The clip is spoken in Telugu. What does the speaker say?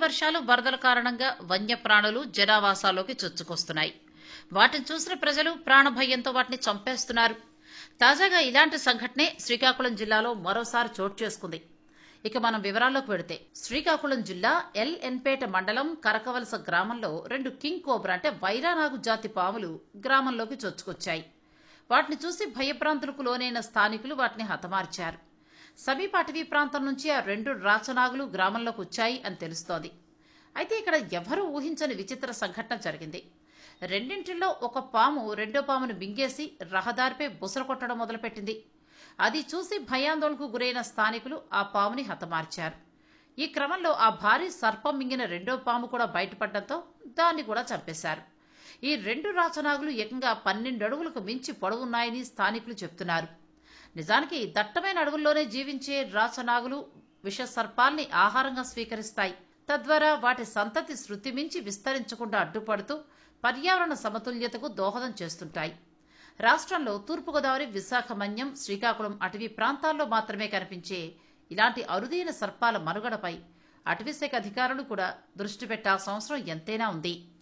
వర్షాలు వరదల కారణంగా వన్యప్రాణులు జనావాసాల్లోకి చొచ్చుకొస్తున్నాయి వాటిని చూసిన ప్రజలు ప్రాణభయంతో వాటిని చంపేస్తున్నారు తాజాగా ఇలాంటి సంఘటనే శ్రీకాకుళం జిల్లాలో మరోసారి చోటు చేసుకుంది ఇక మనం వివరాల్లోకి వెడితే శ్రీకాకుళం జిల్లా ఎల్ఎన్పేట మండలం కరకవలస గ్రామంలో రెండు కింగ్ కోబ్రా అంటే వైరానాగు జాతి పాములు గ్రామంలోకి చొచ్చుకొచ్చాయి వాటిని చూసి భయభ్రాంతులకు లోనైన స్థానికులు వాటిని హతమార్చారు సమీప అటవీ ప్రాంతం నుంచి ఆ రెండు రాచనాగులు గ్రామంలోకి వచ్చాయి అని తెలుస్తోంది అయితే ఇక్కడ ఎవరూ ఊహించని విచిత్ర సంఘటన జరిగింది రెండింటిలో ఒక పాము రెండో పామును మింగేసి రహదారిపై బుసర కొట్టడం మొదలుపెట్టింది అది చూసి భయాందోళనకు గురైన స్థానికులు ఆ పాముని హతమార్చారు ఈ క్రమంలో ఆ భారీ సర్పం మింగిన రెండో పాము కూడా బయటపడడంతో దాన్ని కూడా చంపేశారు ఈ రెండు రాచనాగులు ఏకంగా పన్నెండు అడుగులకు మించి పొడవున్నాయని స్థానికులు చెప్తున్నారు నిజానికి దట్టమైన అడవుల్లోనే జీవించే రాచనాగులు విష సర్పాల్ని ఆహారంగా స్వీకరిస్తాయి తద్వారా వాటి సంతతి శృతి మించి విస్తరించకుండా అడ్డుపడుతూ పర్యావరణ సమతుల్యతకు దోహదం చేస్తుంటాయి రాష్ట్రంలో తూర్పుగోదావరి విశాఖ మన్యం శ్రీకాకుళం అటవీ ప్రాంతాల్లో మాత్రమే కనిపించే ఇలాంటి అరుదైన సర్పాల మనుగడపై అటవీశాఖ అధికారులు కూడా దృష్టి పెట్టాల్సిన అవసరం ఎంతైనా ఉంది